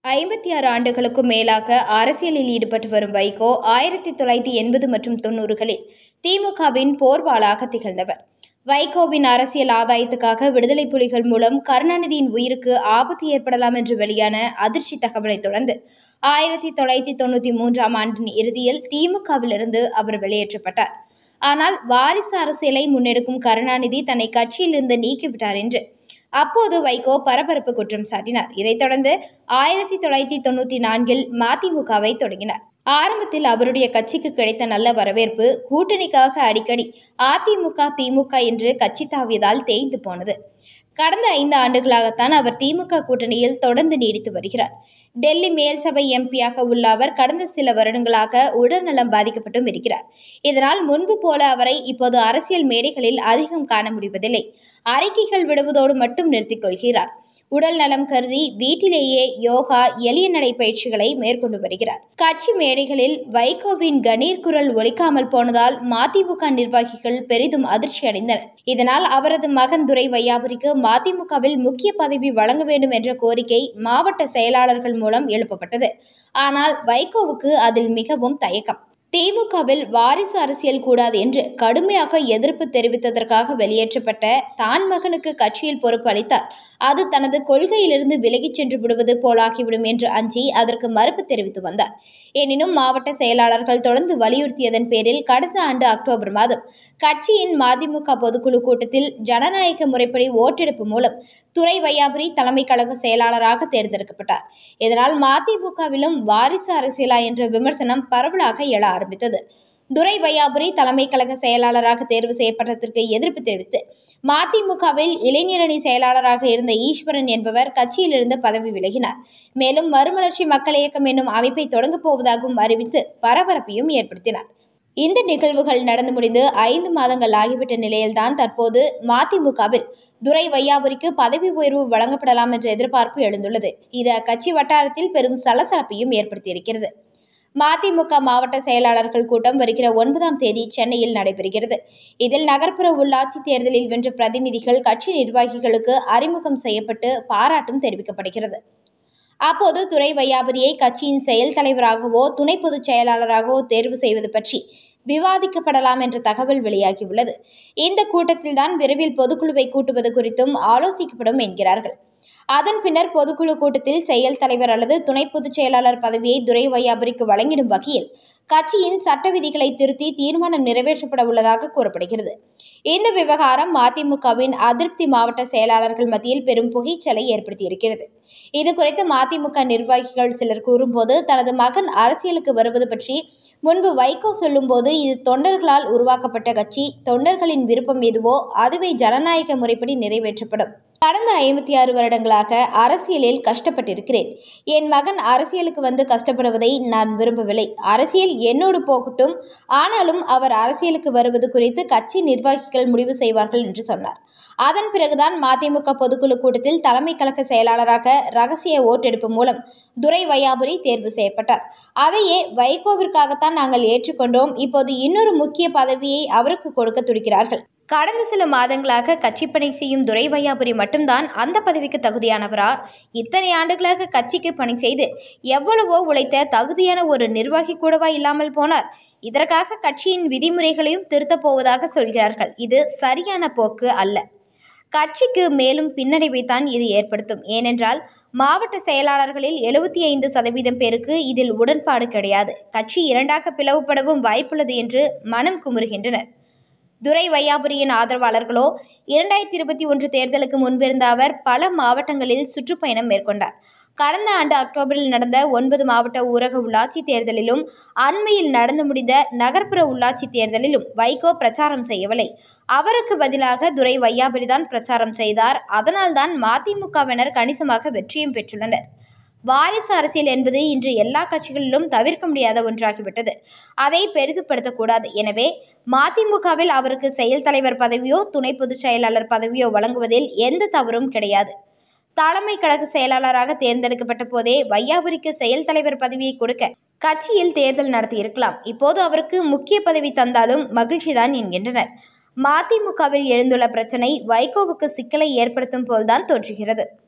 ஐம்பத்தி ஆறு ஆண்டுகளுக்கும் மேலாக அரசியலில் ஈடுபட்டு வரும் வைகோ ஆயிரத்தி தொள்ளாயிரத்தி எண்பது மற்றும் தொண்ணூறுகளில் திமுகவின் போர்வாளாக திகழ்ந்தவர் வைகோவின் அரசியல் ஆதாயத்துக்காக விடுதலை புலிகள் மூலம் கருணாநிதியின் உயிருக்கு ஆபத்து ஏற்படலாம் என்று வெளியான அதிர்ச்சி தகவலை தொடர்ந்து ஆயிரத்தி தொள்ளாயிரத்தி தொண்ணூற்றி மூன்றாம் ஆண்டின் இறுதியில் திமுகவிலிருந்து அவர் வெளியேற்றப்பட்டார் ஆனால் வாரிசு அரசியலை முன்னெடுக்கும் கருணாநிதி தன்னை கட்சியிலிருந்து நீக்கிவிட்டார் என்று அப்போது வைகோ பரபரப்பு குற்றம் சாட்டினார் இதைத் தொடர்ந்து ஆயிரத்தி தொள்ளாயிரத்தி தொண்ணூற்றி நான்கில் மதிமுகவை தொடங்கினார் ஆரம்பத்தில் அவருடைய கட்சிக்கு கிடைத்த நல்ல வரவேற்பு கூட்டணிக்காக அடிக்கடி அதிமுக திமுக என்று கட்சி தாவியதால் தேய்ந்து போனது கடந்த ஐந்து ஆண்டுகளாகத்தான் அவர் திமுக கூட்டணியில் தொடர்ந்து நீடித்து வருகிறார் டெல்லி மேல் சபை எம்பியாக உள்ள அவர் கடந்த சில வருடங்களாக உடல்நலம் பாதிக்கப்பட்டும் இருக்கிறார் இதனால் முன்பு போல அவரை இப்போது அரசியல் மேடைகளில் அதிகம் காண முடிவதில்லை அறிக்கைகள் விடுவதோடு மட்டும் நிறுத்திக் கொள்கிறார் உடல் நலம் கருதி வீட்டிலேயே யோகா எளிய நடை பயிற்சிகளை மேற்கொண்டு வருகிறார் கட்சி மேடைகளில் வைகோவின் கணீர் குரல் ஒலிக்காமல் போனதால் மதிமுக நிர்வாகிகள் பெரிதும் அதிர்ச்சி அடைந்தனர் இதனால் அவரது மகன் துரை வையாபுரிக்கு மதிமுகவில் முக்கிய பதவி வழங்க வேண்டும் என்ற கோரிக்கை மாவட்ட செயலாளர்கள் மூலம் எழுப்பப்பட்டது ஆனால் வைகோவுக்கு அதில் மிகவும் தயக்கம் திமுகவில் வாரிசு அரசியல் கூடாது என்று கடுமையாக எதிர்ப்பு தெரிவித்ததற்காக வெளியேற்றப்பட்ட தான் மகனுக்கு கட்சியில் பொறுப்பு அளித்தால் அது தனது கொள்கையிலிருந்து விலகிச் சென்று விடுவது போலாகிவிடும் என்று அஞ்சி அதற்கு மறுப்பு தெரிவித்து வந்தார் எனினும் மாவட்ட செயலாளர்கள் தொடர்ந்து வலியுறுத்தியதன் பேரில் கடந்த ஆண்டு அக்டோபர் மாதம் கட்சியின் மதிமுக பொதுக்குழு கூட்டத்தில் ஜனநாயக முறைப்படி ஓட்டெடுப்பு மூலம் துரை வையாபுரி தலைமை கழக செயலாளராக தேர்ந்தெடுக்கப்பட்டார் இதனால் மதிமுகவிலும் வாரிசு அரசியலா என்ற விமர்சனம் பரவலாக எழ ஆரம்பித்தது துரை வையாபுரி தலைமை கழக செயலாளராக தேர்வு செய்யப்பட்டதற்கு எதிர்ப்பு தெரிவித்து மதிமுகவில் இளைஞரணி செயலாளராக இருந்த ஈஸ்வரன் என்பவர் கட்சியிலிருந்து பதவி விலகினார் மேலும் மறுமலர்ச்சி மக்கள் இயக்கம் என்னும் அமைப்பை தொடங்கப் போவதாகவும் அறிவித்து பரபரப்பையும் ஏற்படுத்தினார் இந்த நிகழ்வுகள் நடந்து முடிந்து ஐந்து மாதங்கள் ஆகிவிட்ட நிலையில்தான் தற்போது மதிமுகவில் துரை வையாபுரிக்கு பதவி உயர்வு வழங்கப்படலாம் என்ற எதிர்பார்ப்பு எழுந்துள்ளது இது அக்கட்சி வட்டாரத்தில் பெரும் சலசலப்பையும் ஏற்படுத்தியிருக்கிறது மதிமுக மாவட்ட செயலாளர்கள் கூட்டம் வருகிற ஒன்பதாம் தேதி சென்னையில் நடைபெறுகிறது இதில் நகர்ப்புற உள்ளாட்சி தேர்தலில் வென்ற பிரதிநிதிகள் கட்சி நிர்வாகிகளுக்கு அறிமுகம் செய்யப்பட்டு பாராட்டும் தெரிவிக்கப்படுகிறது அப்போது துரை வையாபுரியை கட்சியின் செயல் தலைவராகவோ துணை பொதுச் செயலாளராகவோ தேர்வு செய்வது பற்றி விவாதிக்கப்படலாம் என்ற தகவல் வெளியாகியுள்ளது இந்த கூட்டத்தில்தான் விரைவில் பொதுக்குழுவை கூட்டுவது குறித்தும் ஆலோசிக்கப்படும் என்கிறார்கள் அதன் பின்னர் பொதுக்குழு கூட்டத்தில் செயல் தலைவர் அல்லது துணை பொதுச் செயலாளர் பதவியை துரை வையாபுரிக்கு வழங்கிடும் வகையில் கட்சியின் சட்ட விதிகளை திருத்தி தீர்மானம் நிறைவேற்றப்பட உள்ளதாக கூறப்படுகிறது இந்த விவகாரம் மதிமுகவின் அதிருப்தி மாவட்ட செயலாளர்கள் மத்தியில் பெரும் புகைச்சலை ஏற்படுத்தியிருக்கிறது இது குறித்து மதிமுக நிர்வாகிகள் சிலர் கூறும்போது தனது மகன் அரசியலுக்கு வருவது பற்றி முன்பு வைகோ சொல்லும்போது இது தொண்டர்களால் உருவாக்கப்பட்ட கட்சி தொண்டர்களின் விருப்பம் எதுவோ அதுவே ஜனநாயக முறைப்படி நிறைவேற்றப்படும் கடந்த ஐம்பத்தி ஆறு வருடங்களாக அரசியலில் கஷ்டப்பட்டிருக்கிறேன் என் மகன் அரசியலுக்கு வந்து கஷ்டப்படுவதை நான் விரும்பவில்லை அரசியல் என்னோடு போகட்டும் ஆனாலும் அவர் அரசியலுக்கு வருவது குறித்து கட்சி நிர்வாகிகள் முடிவு செய்வார்கள் என்று சொன்னார் அதன் பிறகுதான் மதிமுக பொதுக்குழு கூட்டத்தில் தலைமை கழக செயலாளராக ரகசிய ஓட்டெடுப்பு மூலம் துரை வையாபுரி தேர்வு செய்யப்பட்டார் அதையே வைகோவிற்காகத்தான் நாங்கள் ஏற்றுக்கொண்டோம் இப்போது இன்னொரு முக்கிய பதவியை அவருக்கு கொடுக்க துடிக்கிறார்கள் கடந்த சில மாதங்களாக கட்சிப்பணி செய்யும் துரை வையாபுரி மட்டும்தான் அந்த பதவிக்கு தகுதியானவரா இத்தனை ஆண்டுகளாக கட்சிக்கு பணி செய்து எவ்வளவோ உழைத்த தகுதியான ஒரு நிர்வாகி கூடவா இல்லாமல் போனார் இதற்காக கட்சியின் விதிமுறைகளையும் திருத்தப் போவதாக சொல்கிறார்கள் இது சரியான போக்கு அல்ல கட்சிக்கு மேலும் பின்னடைவை தான் இது ஏற்படுத்தும் ஏனென்றால் மாவட்ட செயலாளர்களில் எழுபத்தி ஐந்து சதவீதம் பேருக்கு இதில் உடன்பாடு கிடையாது கட்சி இரண்டாக பிளவுபடவும் வாய்ப்புள்ளது என்று மனம் குமுறுகின்றனர் துரை வையாபுரியின் ஆதரவாளர்களோ இரண்டாயிரத்தி இருபத்தி ஒன்று தேர்தலுக்கு முன்பிருந்த அவர் பல மாவட்டங்களில் சுற்றுப்பயணம் மேற்கொண்டார் கடந்த ஆண்டு அக்டோபரில் நடந்த ஒன்பது மாவட்ட ஊரக உள்ளாட்சி தேர்தலிலும் அண்மையில் நடந்து முடிந்த நகர்ப்புற உள்ளாட்சி தேர்தலிலும் வைகோ பிரச்சாரம் செய்யவில்லை அவருக்கு பதிலாக துரை வையாபுரிதான் பிரச்சாரம் செய்தார் அதனால்தான் மதிமுகவினர் கணிசமாக வெற்றியும் பெற்றுள்ளனர் வாரிசு அரசியல் என்பது இன்று எல்லா கட்சிகளிலும் தவிர்க்க முடியாத ஒன்றாகிவிட்டது அதை பெரிதுபடுத்தக்கூடாது எனவே மதிமுகவில் அவருக்கு செயல் தலைவர் பதவியோ துணை பொதுச் செயலாளர் பதவியோ வழங்குவதில் எந்த தவறும் கிடையாது தலைமை கழக செயலாளராக தேர்ந்தெடுக்கப்பட்ட போதே வையாபுரிக்கு செயல் தலைவர் பதவியை கொடுக்க கட்சியில் தேர்தல் நடத்தியிருக்கலாம் இப்போது அவருக்கு முக்கிய பதவி தந்தாலும் மகிழ்ச்சிதான் என்கின்றனர் மதிமுகவில் எழுந்துள்ள பிரச்சனை வைகோவுக்கு சிக்கலை ஏற்படுத்தும் போல்தான் தோன்றுகிறது